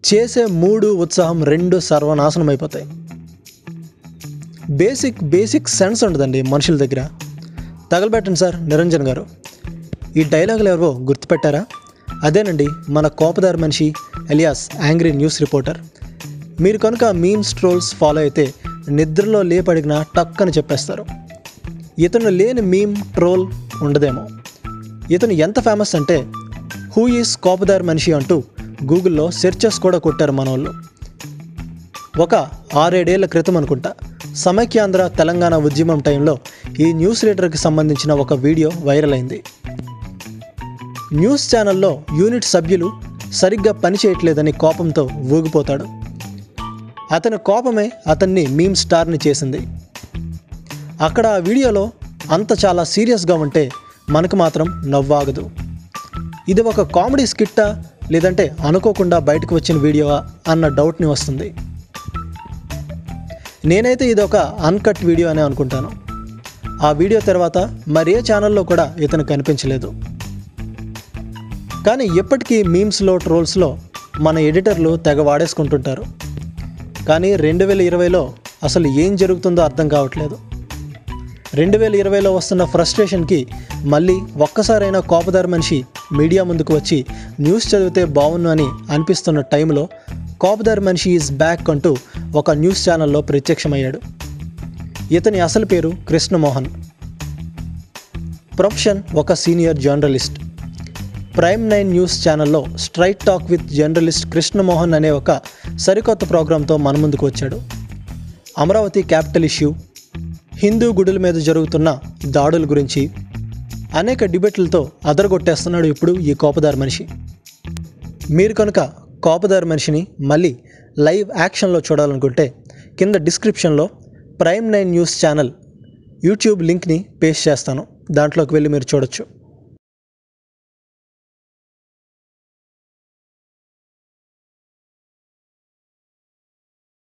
చేసే మూడు ఉత్సాహం రెండు సర్వనాశనం అయిపోతాయి బేసిక్ బేసిక్ సెన్స్ ఉండదండి మనుషుల దగ్గర తగలబెట్టండి సార్ నిరంజన్ గారు ఈ డైలాగులు ఎవరో గుర్తుపెట్టారా అదేనండి మన కోపదారి మనిషి ఎలియాస్ యాంగ్రీ న్యూస్ రిపోర్టర్ మీరు కనుక మీమ్స్ ట్రోల్స్ ఫాలో అయితే నిద్రలో లేపడిగినా టక్ అని చెప్పేస్తారు ఇతను లేని మీమ్ ట్రోల్ ఉండదేమో ఇతను ఎంత ఫేమస్ అంటే హూ ఈస్ కోపదారి మనిషి అంటూ గూగుల్లో సెర్చెస్ కూడా కొట్టారు మనోళ్ళు ఒక ఆరేడేళ్ల క్రితం అనుకుంటా సమైక్యాంధ్ర తెలంగాణ ఉద్యమం టైంలో ఈ న్యూస్ రీడర్కి సంబంధించిన ఒక వీడియో వైరల్ అయింది న్యూస్ ఛానల్లో యూనిట్ సభ్యులు సరిగ్గా పని చేయట్లేదని కోపంతో ఊగిపోతాడు అతని కోపమే అతన్ని మీమ్ స్టార్ని చేసింది అక్కడ ఆ వీడియోలో అంత చాలా సీరియస్గా ఉంటే మనకు మాత్రం నవ్వాగదు ఇది ఒక కామెడీ స్కిట్టా లేదంటే అనుకోకుండా బయటకు వచ్చిన వీడియోవా అన్న డౌట్ని వస్తుంది నేనైతే ఇది ఒక అన్కట్ వీడియో అనే అనుకుంటాను ఆ వీడియో తర్వాత మరే ఛానల్లో కూడా ఇతను కనిపించలేదు కానీ ఎప్పటికీ మీమ్స్లో ట్రోల్స్లో మన ఎడిటర్లు తెగ వాడేసుకుంటుంటారు కానీ రెండు వేల ఇరవైలో అసలు ఏం జరుగుతుందో అర్థం కావట్లేదు రెండు వేల ఇరవైలో వస్తున్న ఫ్రస్ట్రేషన్కి మళ్ళీ ఒక్కసారైనా కోపదారి మనిషి మీడియా ముందుకు వచ్చి న్యూస్ చదివితే బాగున్ను అని అనిపిస్తున్న టైంలో కోపదారి మనిషి ఈజ్ బ్యాక్ అంటూ ఒక న్యూస్ ఛానల్లో ప్రత్యక్షమయ్యాడు ఇతని అసలు పేరు కృష్ణమోహన్ ప్రొఫెషన్ ఒక senior journalist prime nine news ఛానల్లో straight talk with journalist Krishnamohan అనే ఒక సరికొత్త ప్రోగ్రాంతో మన ముందుకు వచ్చాడు అమరావతి క్యాపిటల్ ఇష్యూ హిందూ గుడుల మీద జరుగుతున్న దాడుల గురించి అనేక డిబేట్లతో అదరగొట్టేస్తున్నాడు ఇప్పుడు ఈ కోపదారి మనిషి మీరు కనుక కోపదారి మనిషిని మళ్ళీ లైవ్ యాక్షన్లో చూడాలనుకుంటే కింద డిస్క్రిప్షన్లో prime nine news channel YouTube లింక్ని పేస్ట్ చేస్తాను దాంట్లోకి వెళ్ళి మీరు చూడొచ్చు